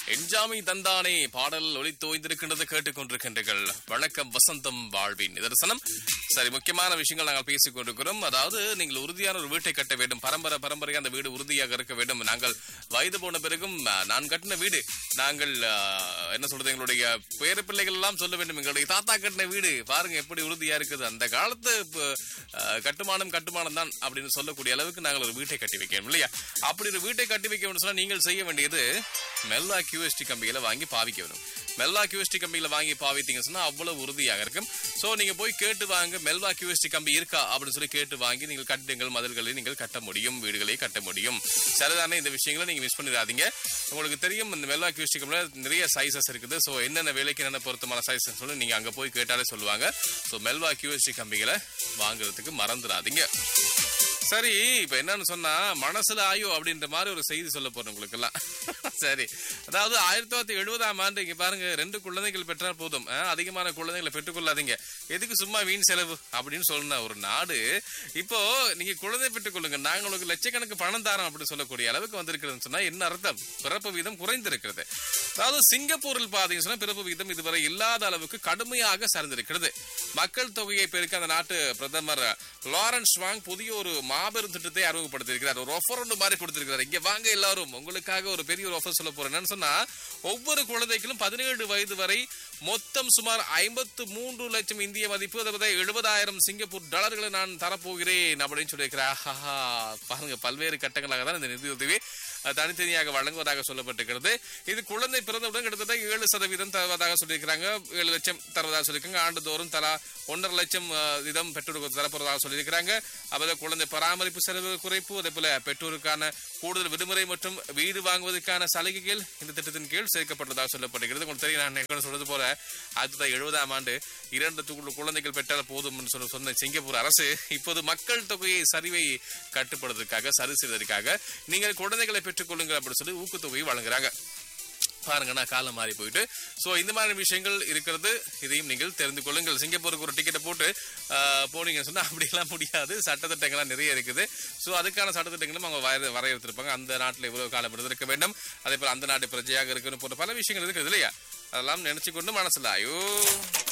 என்ஜாமி தந்தானே பாடல் ஒளித்தோய்ந்திருக்கின்றது கேட்டுக்கொண்டிருக்கின்றீர்கள் வணக்கம் வசந்தம் வாழ்வின் நிதர்சனம் சரி முக்கியமான விஷயங்கள் நாங்கள் பேசிக் கொண்டிருக்கிறோம் அதாவது நீங்கள் உறுதியான ஒரு வீட்டை கட்ட வேண்டும் பரம்பரை பரம்பரையாக அந்த வீடு உறுதியாக இருக்க வேண்டும் நாங்கள் வயது போன பிறகும் அஹ், நான் கட்டின வீடு நாங்கள் அஹ், என்ன சொல்றது எங்களுடைய பேர பிள்ளைகள் எல்லாம் சொல்ல வேண்டும் எங்களுடைய தாத்தா கட்டின வீடு பாருங்க எப்படி உறுதியா இருக்குது அந்த காலத்து ப- அஹ், கட்டுமானம் கட்டுமானம் தான் அப்படின்னு சொல்லக்கூடிய அளவுக்கு நாங்கள் ஒரு வீட்டை கட்டி வைக்கணும் இல்லையா அப்படி ஒரு வீட்டை கட்டி வைக்க வேண்டும் சொன்னா நீங்கள் செய்ய வேண்டியது மெல்லா கியூஎஸ்டி கம்பிகளை வாங்கி பாவிக்க வேணும் மெல்வா கியூஎஸ்டி கம்பியில வாங்கி பாவித்தீங்க சொன்னா அவ்வளவு உறுதியாக இருக்கும் சோ நீங்க போய் கேட்டு வாங்க மெல்வா கியூஎஸ்டி கம்பி இருக்கா அப்படின்னு சொல்லி கேட்டு வாங்கி நீங்கள் கட்டிடங்கள் மதில்களை நீங்கள் கட்ட முடியும் வீடுகளை கட்ட முடியும் சரிதானே இந்த விஷயங்களை நீங்க மிஸ் பண்ணிடாதீங்க உங்களுக்கு தெரியும் இந்த மெல்வா கியூஎஸ்டி கம்பியில நிறைய சைசஸ் இருக்குது சோ என்னென்ன வேலைக்கு என்னென்ன பொருத்தமான சைசஸ் சொல்லி நீங்க அங்க போய் கேட்டாலே சொல்லுவாங்க சோ மெல்வா கியூஎஸ்டி கம்பிகளை வாங்குறதுக்கு மறந்துடாதீங்க சரி இப்ப என்னன்னு சொன்னா மனசுல ஆயோ அப்படின்ற மாதிரி ஒரு செய்தி சொல்ல போறேன் உங்களுக்கு எல்லாம் சரி அதாவது ஆயிரத்தி தொள்ளாயிரத்தி எழுபதாம் ஆண்டு இங்க பாருங்க ரெண்டு குழந்தைகள் பெற்றால் போதும் அஹ், அதிகமான குழந்தைகளை பெற்றுக்கொள்ளாதீங்க எதுக்கு சும்மா வீண் செலவு அப்படின்னு சொன்ன ஒரு நாடு இப்போ நீங்க குழந்தை பெற்றுக்கொள்ளுங்க நாங்க உங்களுக்கு லட்சக்கணக்கு பணம் தரோம் அப்படின்னு சொல்லக்கூடிய அளவுக்கு வந்திருக்கிறதுன்னு சொன்னா என்ன அர்த்தம் பிறப்பு வீதம் குறைந்திருக்கிறது அதாவது சிங்கப்பூரில் பாத்தீங்கன்னு சொன்னா பிறப்பு வீதம் இதுவரை இல்லாத அளவுக்கு கடுமையாக சரிந்திருக்கிறது மக்கள் தொகையை பெருக்க அந்த நாட்டு பிரதமர் லாரன்ஸ் வாங் புதிய ஒரு மாபெரும் திட்டத்தை அறிமுகப்படுத்தியிருக்கிறார் ஒரு ஆஃபர் ஒன்று மாதிரி கொடுத்திருக்கிறார் இங்க வாங்க எல்லாரும் உங்களுக்காக ஒரு பெரிய ஒரு ஆஃபர் சொல்ல போறேன் என்னன்னு சொன்னா ஒவ்வொரு குழந்தைக்கும் பதினேழு வயது வரை மொத்தம் சுமார் ஐம்பத்து மூன்று லட்சம் இந்திய மதிப்பு அதாவது எழுபதாயிரம் சிங்கப்பூர் டாலர்களை நான் தரப்போகிறேன் அப்படின்னு சொல்லியிருக்கிறார் ஆஹா, பாருங்க பல்வேறு கட்டங்களாக தான் இந்த நிதியுதவி அஹ், தனித்தனியாக வழங்குவதாக சொல்லப்பட்டிருக்கிறது இது குழந்தை பிறந்தவுடன் கிட்டத்தட்ட ஏழு சதவீதம் தருவதாக சொல்லியிருக்கிறாங்க ஏழு லட்சம் தருவதாக சொல்லியிருக்காங்க ஆண்டுதோறும் தலா ஒன்றரை லட்சம் அஹ், வீதம் பெற்றோருக்கு தரப்போறதாக சொல்லியிருக்கிறாங்க அப்போ குழந்தை பராமரிப்பு செலவு குறைப்பு அதே போல பெற்றோருக்கான கூடுதல் விடுமுறை மற்றும் வீடு வாங்குவதற்கான சலுகைகள் இந்த திட்டத்தின் கீழ் சேர்க்கப்பட்டதாக சொல்லப்படுகிறது உங்களுக்கு தெரியும் நான் ஏற்கனவே சொல்றது போல ஆயிரத்தி தொள்ளாயிரத்தி எழுபதாம் ஆண்டு இரண்டு து- குழந்தைகள் பெற்றால் போதும் என்று சொல்ல சொன்ன சிங்கப்பூர் அரசு இப்போது மக்கள் தொகையை சரிவை கட்டுப்படுவதற்காக சரி செய்வதற்காக நீங்கள் குழந்தைகளை பெற்றுக்கொள்ளுங்கள் அப்படின்னு சொல்லி ஊக்கத்தொகையை வழங்குறாங்க பாருங்கண்ணா காலம் மாறி போயிட்டு ஸோ இந்த மாதிரி விஷயங்கள் இருக்கிறது இதையும் நீங்கள் தெரிந்து கொள்ளுங்கள் சிங்கப்பூருக்கு ஒரு டிக்கெட்டை போட்டு ஆஹ், போனீங்கன்னு சொன்னால் அப்படியெல்லாம் முடியாது சட்டத்திட்டங்கள்லாம் நிறைய இருக்குது ஸோ அதுக்கான சட்டத்திட்டங்களும் அவங்க வரைய வரையறுத்திருப்பாங்க அந்த நாட்டில் எவ்வளவு காலம் இருந்திருக்க வேண்டும் அதே போல் அந்த நாட்டு பிரஜையாக இருக்கணும் போன்ற பல விஷயங்கள் இருக்குது இல்லையா அதெல்லாம் நினைச்சு கொண்டு மனசுல ஐயோ